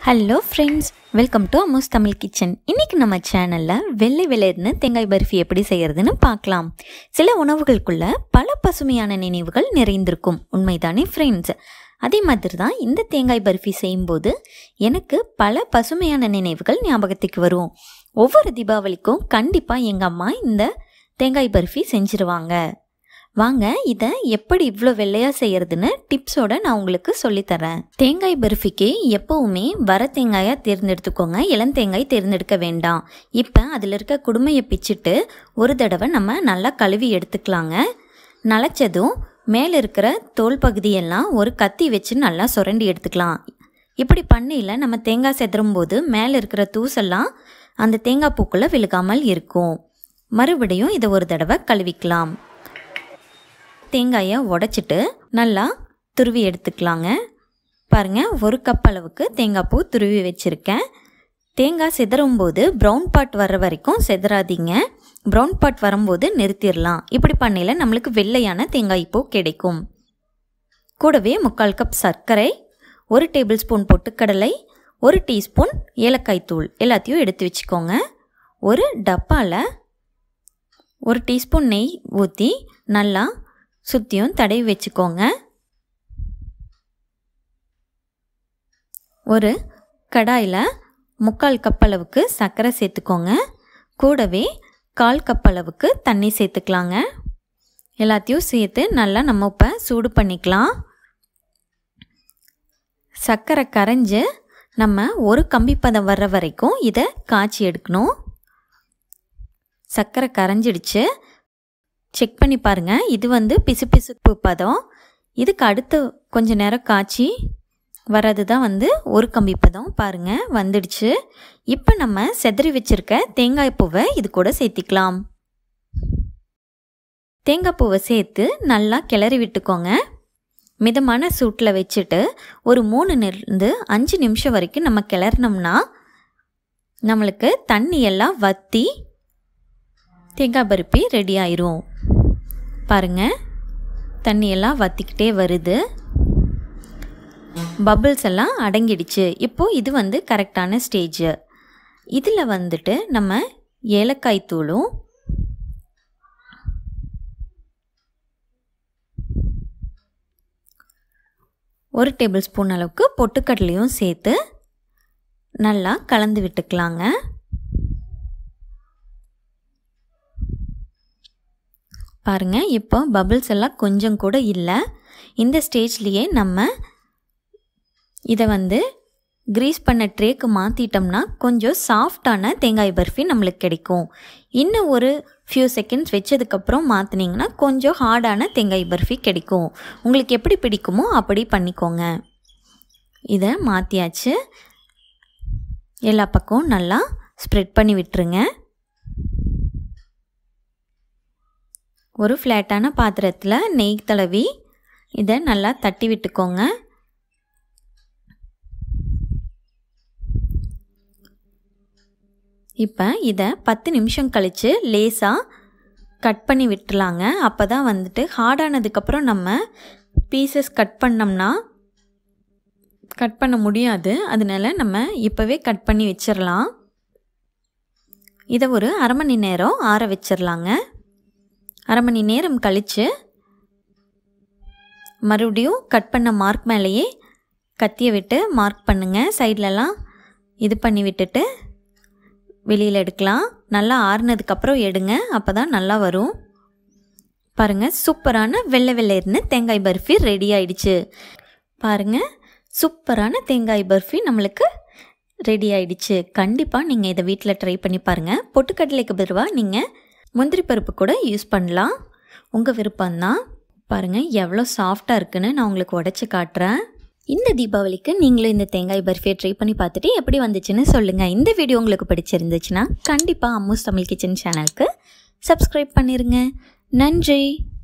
hello friends welcome to Ammu's Tamil kitchen இன்றைக்கி நம்ம சேனலில் வெள்ளை வெள்ளையர்னு தேங்காய் பர்ஃபி எப்படி செய்கிறதுன்னு பார்க்கலாம் சில உணவுகளுக்குள்ள பல பசுமையான நினைவுகள் நிறைந்திருக்கும் உண்மைதானே ஃப்ரெண்ட்ஸ் அதே மாதிரி தான் இந்த தேங்காய் பர்ஃபி செய்யும்போது எனக்கு பல பசுமையான நினைவுகள் ஞாபகத்துக்கு வரும் ஒவ்வொரு தீபாவளிக்கும் கண்டிப்பாக எங்கள் அம்மா இந்த தேங்காய் பர்ஃபி செஞ்சுருவாங்க வாங்க இதை எப்படி இவ்வளோ வெள்ளையாக செய்யறதுன்னு டிப்ஸோட நான் உங்களுக்கு சொல்லித்தரேன் தேங்காய் பர்ஃபிக்கு எப்போவுமே வர தேங்காயாக தேர்ந்தெடுத்துக்கோங்க இளந்தேங்காய் தேர்ந்தெடுக்க வேண்டாம் இப்போ அதில் இருக்க குடுமையை பிச்சுட்டு ஒரு தடவை நம்ம நல்லா கழுவி எடுத்துக்கலாங்க நனைச்சதும் மேலே இருக்கிற தோல் பகுதியெல்லாம் ஒரு கத்தி வச்சு நல்லா சுரண்டி எடுத்துக்கலாம் இப்படி பண்ணையில் நம்ம தேங்காய் செதறும் போது மேலே இருக்கிற தூசெல்லாம் அந்த தேங்காய் பூக்குள்ளே விழுகாமல் இருக்கும் மறுபடியும் இதை ஒரு தடவை கழுவிக்கலாம் தேங்காயை உடைச்சிட்டு நல்லா துருவி எடுத்துக்கலாங்க பாருங்கள் ஒரு கப் அளவுக்கு தேங்காய் பூ துருவி வச்சுருக்கேன் தேங்காய் சிதறும் போது ப்ரௌன் பாட் வர்ற வரைக்கும் சிதறாதீங்க ப்ரௌன் பாட் வரும்போது நிறுத்திடலாம் இப்படி பண்ணையில் நம்மளுக்கு வெள்ளையான தேங்காய் பூ கிடைக்கும் கூடவே முக்கால் கப் சர்க்கரை ஒரு டேபிள் ஸ்பூன் பொட்டுக்கடலை ஒரு டீஸ்பூன் ஏலக்காய் தூள் எல்லாத்தையும் எடுத்து வச்சுக்கோங்க ஒரு டப்பாவில் ஒரு டீஸ்பூன் நெய் ஊற்றி நல்லா சுற்றியும் தடவி வச்சுக்கோங்க ஒரு கடாயில் முக்கால் கப் அளவுக்கு சர்க்கரை சேர்த்துக்கோங்க கூடவே கால் கப் அளவுக்கு தண்ணி சேர்த்துக்கலாங்க எல்லாத்தையும் சேர்த்து நல்லா நம்ம இப்போ சூடு பண்ணிக்கலாம் சர்க்கரை கரைஞ்சு நம்ம ஒரு கம்பி பதம் வர்ற வரைக்கும் இதை காய்ச்சி எடுக்கணும் சர்க்கரை கரைஞ்சிடுச்சு செக் பண்ணி பாருங்கள் இது வந்து பிசுபிசுப்பு பதம் இதுக்கு அடுத்து கொஞ்ச நேரம் காய்ச்சி வர்றது தான் வந்து ஒரு கம்பி பதம் பாருங்கள் வந்துடுச்சு இப்போ நம்ம செதறி வச்சுருக்க தேங்காய் பூவை இது கூட சேர்த்திக்கலாம் தேங்காய் பூவை சேர்த்து நல்லா கிளறி விட்டுக்கோங்க மிதமான சூட்டில் வச்சுட்டு ஒரு மூணுலேருந்து அஞ்சு நிமிஷம் வரைக்கும் நம்ம கிளறினோம்னா நம்மளுக்கு தண்ணி எல்லாம் வற்றி தேங்காய் பருப்பி ரெடி ஆயிரும் பாருங்கள் தண்ணியெல்லாம் வற்றிக்கிட்டே வருது பபிள்ஸ் எல்லாம் அடங்கிடுச்சு இப்போது இது வந்து கரெக்டான ஸ்டேஜ் இதில் வந்துட்டு நம்ம ஏலக்காய் தூளும் ஒரு டேபிள் ஸ்பூன் அளவுக்கு பொட்டுக்கடலையும் சேர்த்து நல்லா கலந்து விட்டுக்கலாங்க பாருங்கள் இப்போ பபிள்ஸ் எல்லாம் கொஞ்சம் கூட இல்லை இந்த ஸ்டேஜ்லேயே நம்ம இதை வந்து க்ரீஸ் பண்ண ட்ரேக்கு மாற்றிட்டோம்னா கொஞ்சம் சாஃப்டான தேங்காய் பர்ஃபி நம்மளுக்கு கிடைக்கும் இன்னும் ஒரு ஃபியூ செகண்ட்ஸ் வச்சதுக்கப்புறம் மாற்றினீங்கன்னா கொஞ்சம் ஹார்டான தேங்காய் பர்ஃபி கிடைக்கும் உங்களுக்கு எப்படி பிடிக்குமோ அப்படி பண்ணிக்கோங்க இதை மாற்றியாச்சு எல்லா பக்கமும் நல்லா ஸ்ப்ரெட் பண்ணி விட்டுருங்க ஒரு ஃப்ளாட்டான பாத்திரத்தில் நெய் தடவி இதை நல்லா தட்டி விட்டுக்கோங்க இப்போ இதை பத்து நிமிஷம் கழித்து லேசாக கட் பண்ணி விட்டுலாங்க அப்போ தான் வந்துட்டு ஹார்டானதுக்கப்புறம் நம்ம பீசஸ் கட் பண்ணோம்னா கட் பண்ண முடியாது அதனால நம்ம இப்போவே கட் பண்ணி வச்சிடலாம் இதை ஒரு அரை மணி நேரம் ஆற வச்சிடலாங்க அரை மணி நேரம் கழித்து மறுபடியும் கட் பண்ண மார்க் மேலேயே கத்தியை விட்டு மார்க் பண்ணுங்கள் சைட்லலாம் இது பண்ணி விட்டுட்டு வெளியில் எடுக்கலாம் நல்லா ஆறுனதுக்கப்புறம் எடுங்க அப்போ தான் நல்லா வரும் பாருங்கள் சூப்பரான வெள்ளை வெள்ளையர்னு தேங்காய் பர்ஃபி ரெடி ஆயிடுச்சு பாருங்கள் சூப்பரான தேங்காய் பர்ஃபி நம்மளுக்கு ரெடி ஆயிடுச்சு கண்டிப்பாக நீங்கள் இதை வீட்டில் ட்ரை பண்ணி பாருங்கள் பொட்டுக்கடலைக்கு பதிலாக நீங்கள் முந்திரி பருப்பு கூட யூஸ் பண்ணலாம் உங்கள் விருப்பம்தான் பாருங்கள் எவ்வளோ சாஃப்டாக இருக்குன்னு நான் உங்களுக்கு உடச்சி காட்டுறேன் இந்த தீபாவளிக்கு நீங்களும் இந்த தேங்காய் பர்ஃபியை ட்ரை பண்ணி பார்த்துட்டு எப்படி வந்துச்சுன்னு சொல்லுங்கள் இந்த வீடியோ உங்களுக்கு பிடிச்சிருந்துச்சுன்னா கண்டிப்பாக அம்மூஸ் தமிழ் கிச்சன் சேனலுக்கு சப்ஸ்கிரைப் பண்ணிடுங்க நன்றி